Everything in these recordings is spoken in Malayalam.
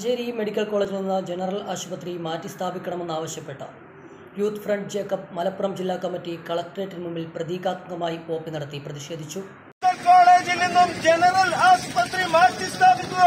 മഞ്ചേരി മെഡിക്കൽ കോളേജിൽ നിന്ന് ജനറൽ ആശുപത്രി മാറ്റി സ്ഥാപിക്കണമെന്നാവശ്യപ്പെട്ട യൂത്ത് ഫ്രണ്ട് ജേക്കബ് മലപ്പുറം ജില്ലാ കമ്മിറ്റി കളക്ടറേറ്റിന് മുമ്പിൽ പ്രതീകാത്മകമായി പോപ്പ് നടത്തി പ്രതിഷേധിച്ചു മെഡിക്കൽ കോളേജിൽ നിന്നും ജനറൽ ആശുപത്രി മാറ്റി സ്ഥാപിക്കുക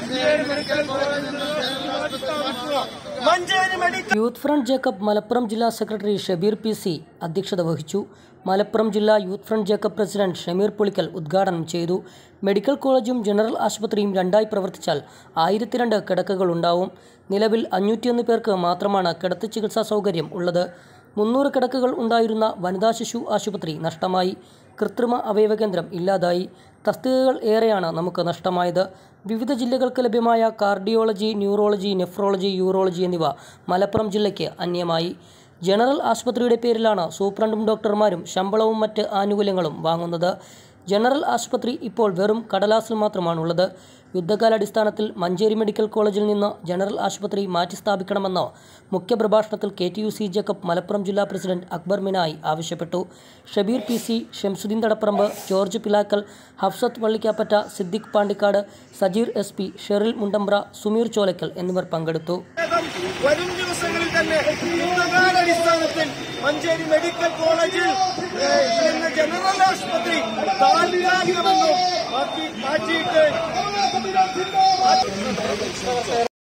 Manjeri medical youth front Jacob Malappuram ജില്ലാ സെക്രട്ടറി ഷബീർ പി സി അധ്യക്ഷത വഹിച്ചു മലപ്പുറം ജില്ലാ youth front Jacob president Shameer Pulikkal ഉദ്ഘാടനം ചെയ്തു മെഡിക്കൽ കോളേജും ജനറൽ ആശുപത്രിയും രണ്ടായി പ്രവർത്തിച്ചാൽ ആയിരത്തി രണ്ട് കിടക്കകൾ ഉണ്ടാവും നിലവിൽ അഞ്ഞൂറ്റിയൊന്ന് പേർക്ക് മാത്രമാണ് കിടത്തി ചികിത്സാ സൗകര്യം ഉള്ളത് മുന്നൂറ് കിടക്കകൾ ഉണ്ടായിരുന്ന വനിതാ ശിശു ആശുപത്രി നഷ്ടമായി കൃത്രിമ അവയവ കേന്ദ്രം ഇല്ലാതായി തസ്തികകൾ ഏറെയാണ് നമുക്ക് നഷ്ടമായത് വിവിധ ജില്ലകൾക്ക് ലഭ്യമായ കാർഡിയോളജി ന്യൂറോളജി നെഫ്രോളജി യൂറോളജി എന്നിവ മലപ്പുറം ജില്ലയ്ക്ക് അന്യമായി ജനറൽ ആശുപത്രിയുടെ പേരിലാണ് സൂപ്രണ്ടും ഡോക്ടർമാരും ശമ്പളവും മറ്റ് ആനുകൂല്യങ്ങളും വാങ്ങുന്നത് ജനറൽ ആശുപത്രി ഇപ്പോൾ വെറും കടലാസിൽ മാത്രമാണുള്ളത് യുദ്ധകാലാടിസ്ഥാനത്തിൽ മഞ്ചേരി മെഡിക്കൽ കോളേജിൽ നിന്ന് ജനറൽ ആശുപത്രി മാറ്റി സ്ഥാപിക്കണമെന്ന് മുഖ്യപ്രഭാഷണത്തിൽ K T U C Jacob Malappuram ജില്ലാ പ്രസിഡന്റ് അക്ബർ മിനായി ആവശ്യപ്പെട്ടു Shabeer P C Shamsuddin Thadapparamba George Pilakkal Hafsath Vallikkappatta Siddique Pandikkad Sajeer S P Sheril Mundambra Sumeer Cholakkal എന്നിവർ പങ്കെടുത്തു വരും ദിവസങ്ങളിൽ തന്നെ യുദ്ധകാലാടിസ്ഥാനത്തിൽ മഞ്ചേരി മെഡിക്കൽ കോളേജിൽ ഏഹ്, ഇന്ന് ജനറൽ ആശുപത്രി താൽക്കാലികമെന്നും മാറ്റി മാറ്റിയിട്ട്